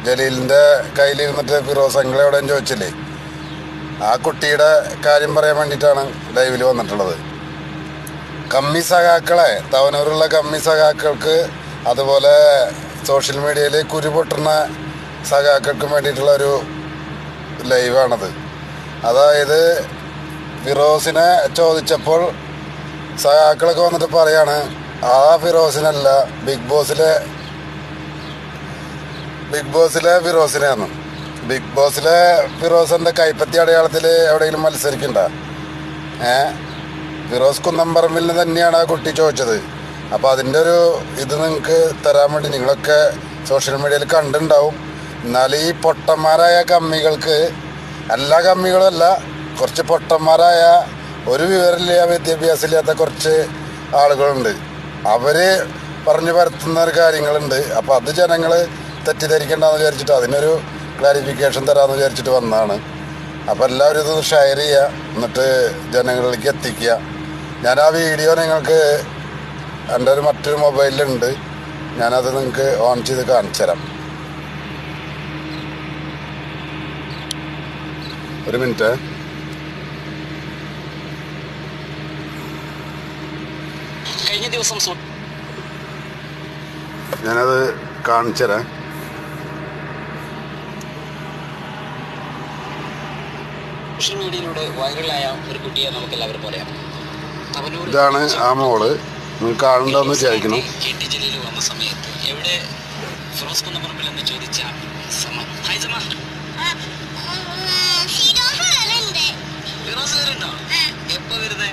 ജലീലിൻ്റെ കയ്യിലിരുന്നിട്ട് Firoz uncle എവിടെയും ചോദിച്ചില്ലേ ആ കുട്ടിയുടെ കാര്യം പറയാൻ വേണ്ടിയിട്ടാണ് ലൈവിൽ വന്നിട്ടുള്ളത് കമ്മി സഖാക്കളെ തവനൂരുള്ള കമ്മി സഖാക്കൾക്ക് അതുപോലെ സോഷ്യൽ മീഡിയയിൽ കുരുപൊട്ടുന്ന സഖാക്കൾക്കും വേണ്ടിയിട്ടുള്ള ഒരു ലൈവാണത് അതായത് ഫിറോസിനെ ചോദിച്ചപ്പോൾ സഖാക്കളൊക്കെ വന്നിട്ട് പറയാണ് ആ ഫിറോസിനല്ല ബിഗ് ബോസിലെ ബിഗ് ബോസിലെ ഫിറോസിനെയാണ് ബിഗ് ബോസിലെ ഫിറോസിന്റെ കൈപ്പത്തി അടയാളത്തിൽ എവിടെയെങ്കിലും മത്സരിക്കണ്ട ഏ ഫിറോസ് കുന്നംപറമ്പിൽ തന്നെയാണ് ആ കുട്ടി ചോദിച്ചത് അപ്പോൾ അതിൻ്റെ ഒരു ഇത് നിങ്ങൾക്ക് തരാൻ വേണ്ടി നിങ്ങളൊക്കെ സോഷ്യൽ മീഡിയയിൽ കണ്ടിട്ടുണ്ടാവും എന്നാൽ ഈ പൊട്ടന്മാരായ കമ്മികൾക്ക് എല്ലാ കമ്മികളും അല്ല കുറച്ച് പൊട്ടന്മാരായ ഒരു വിവരമില്ല വിദ്യാഭ്യാസമില്ലാത്ത കുറച്ച് ആളുകളുണ്ട് അവര് പറഞ്ഞു പരത്തുന്ന ഒരു കാര്യങ്ങളുണ്ട് അപ്പോൾ അത് ജനങ്ങൾ തെറ്റിദ്ധരിക്കേണ്ടെന്ന് വിചാരിച്ചിട്ട് അതിനൊരു ക്ലാരിഫിക്കേഷൻ തരാമെന്ന് വിചാരിച്ചിട്ട് വന്നതാണ് അപ്പോൾ എല്ലാവരും ഇതൊന്ന് ഷെയർ ചെയ്യുക എന്നിട്ട് ജനങ്ങളിലേക്ക് എത്തിക്കുക ഞാൻ ആ വീഡിയോ നിങ്ങൾക്ക് എൻ്റെ ഒരു മറ്റൊരു മൊബൈലിലുണ്ട് ഞാനത് നിങ്ങൾക്ക് ഓൺ ചെയ്ത് കാണിച്ചു തരാം ഒരു മിനിറ്റ് കഴിഞ്ഞ ദിവസം സോ- ഞാനത് കാണിച്ചു തരാം സോഷ്യൽ മീഡിയയിലൂടെ വൈറലായ ഒരു കുട്ടിയെ നമുക്ക് എല്ലാവരും പറയാം തവനൂർ ഇതാണ് ആ മോള് നിങ്ങൾക്ക് കാണണ്ടെന്ന് വിചാരിക്കണം കെ ടി ജലീൽ വന്ന സമയത്ത് എവിടെ ഫിറോസ് കുന്നപ്പറമ്പിൽ എന്ന് ചോദിച്ച സമ ഹായ് സമ ഫിറോസ് വരുന്നുണ്ടോ എപ്പോ വരുന്നേ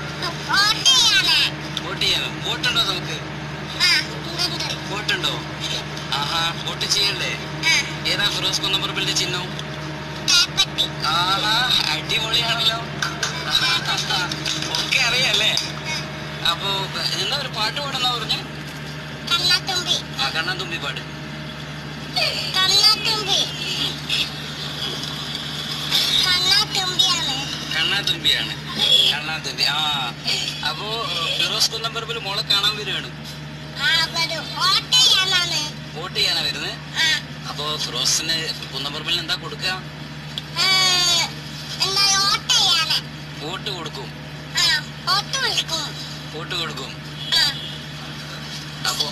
വോട്ട് ചെയ്യാനോ വോട്ടുണ്ടോ നമുക്ക് വോട്ടുണ്ടോ ആഹാ വോട്ട് ചെയ്യണ്ടേ ഏതാ ഫിറോസ് കുന്നപ്പറമ്പിന്റെ ചിഹ്നം ആഹാ അടിപൊളിയാണല്ലോ ഒക്കെ അറിയാല്ലേ അപ്പോ എന്താ ഒരു പാട്ട് പാടുന്ന പറഞ്ഞ ആ കണ്ണാൻ തുമ്പി പാട്ട് കണ്ണാ തുമ്പിയാണ് കണ്ണാ തുമ്പി ആ അപ്പോ ഫിറോസ് കുന്നപ്പറമ്പിൽ മോളെ കാണാൻ വരികയാണ് വോട്ട് ചെയ്യാനാ വരുന്നത് അപ്പോ ഫിറോസിന് കുന്നപ്പറമ്പിൽ എന്താ കൊടുക്കുക വോട്ട് കൊടുക്കും വോട്ട് കൊടുക്കും അപ്പോ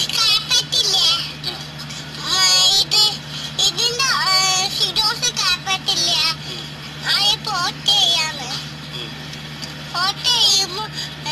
ആ, ഇത് ഇതിന്റെ ഫിഡോസ് കാപ്പറ്റില്ല ഉം, അത് പോട്ട് ചെയ്യാണ് ഉം. പോട്ട് ചെയ്യുമ്പോ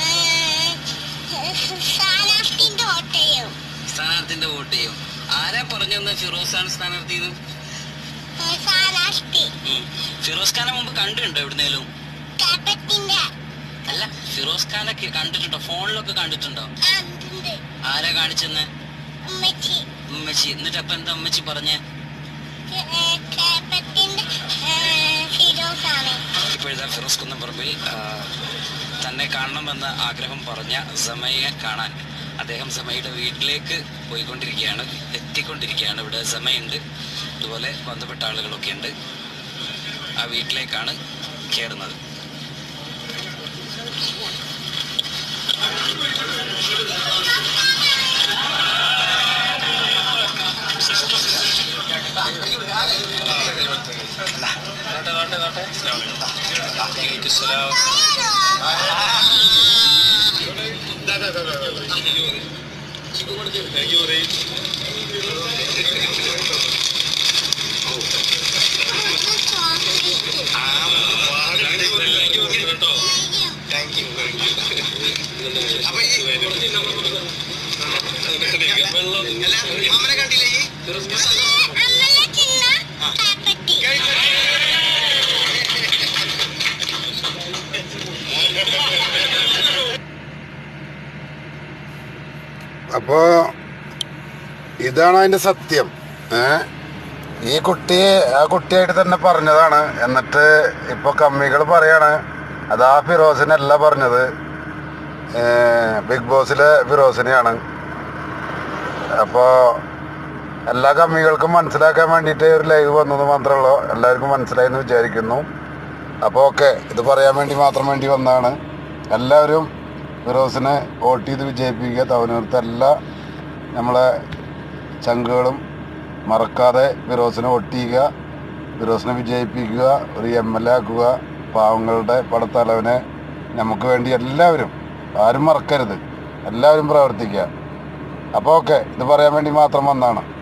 സ്ഥാനാർത്ഥിന്റെ വോട്ട് ചെയ്യും സ്ഥാനാർത്ഥിന്റെ വോട്ട് ചെയ്യും ആരാ പറഞ്ഞെന്ന് ഫിറോസാണ് സ്ഥാനാർത്ഥി എന്ന്? ഏ, സ്ഥാനാർത്ഥി ഉം. ഫിറോസ് ഖാനെ മുമ്പ് കണ്ടിട്ടുണ്ടോ എവിടുന്നേലും കാപ്പറ്റിന്റെ അല്ല ഫിറോസ് ഖാനൊക്കെ കണ്ടിട്ടുണ്ടോ ഫോണിലൊക്കെ കണ്ടിട്ടുണ്ടോ ഉണ്ട് ആരാ കാണിച്ചെന്ന് ഉമ്മച്ചി ഉമ്മച്ചി എന്നിട്ട് അപ്പൊ എന്താ ഉമ്മച്ചി പറഞ്ഞേ കാപ്പറ്റിന്റെ ഫിഡോസാണ് ഇപ്പോഴത്തെ ഫിറോസ് കുന്നപ്പറമ്പിൽ ആ, തന്നെ കാണണമെന്ന ആഗ്രഹം പറഞ്ഞ സമയെ കാണാൻ അദ്ദേഹം സമയുടെ വീട്ടിലേക്ക് പോയിക്കൊണ്ടിരിക്കുകയാണ് എത്തിക്കൊണ്ടിരിക്കുകയാണ് ഇവിടെ സമയുണ്ട് ഇതുപോലെ ബന്ധപ്പെട്ട ആളുകളൊക്കെ ഉണ്ട് ആ വീട്ടിലേക്കാണ് കയറുന്നത് അമ്മയെ ചിന്ന കാപ്പറ്റി അപ്പോൾ ഇതാണ് അതിൻ്റെ സത്യം ഏ ഈ കുട്ടി ആ കുട്ടിയായിട്ട് തന്നെ പറഞ്ഞതാണ് എന്നിട്ട് ഇപ്പോൾ കമ്മികൾ പറയാണ് അത് ആ ഫിറോസിനല്ല പറഞ്ഞത് ഏ, ബിഗ് ബോസിലെ ഫിറോസിനെയാണ് അപ്പോൾ എല്ലാ കമ്മികൾക്കും മനസ്സിലാക്കാൻ വേണ്ടിയിട്ട് ഒരു ലൈവ് വന്നത് മാത്രമേ ഉള്ളൂ എല്ലാവർക്കും മനസ്സിലായി എന്ന് വിചാരിക്കുന്നു അപ്പോൾ ഓക്കെ ഇത് പറയാൻ വേണ്ടി മാത്രം വേണ്ടി വന്നതാണ് എല്ലാവരും ഫിറോസിനെ വോട്ട് ചെയ്ത് വിജയിപ്പിക്കുക തവനൂർത്തെ എല്ലാ നമ്മളെ ചങ്കുകളും മറക്കാതെ ഫിറോസിനെ വോട്ട് ചെയ്യുക ഫിറോസിനെ വിജയിപ്പിക്കുക ഒരു എം എൽ എ ആക്കുക പാവങ്ങളുടെ പടത്തലവനെ നമുക്ക് വേണ്ടി എല്ലാവരും ആരും മറക്കരുത് എല്ലാവരും പ്രവർത്തിക്കുക അപ്പോൾ ഓക്കെ ഇത് പറയാൻ വേണ്ടി മാത്രം വന്നതാണ്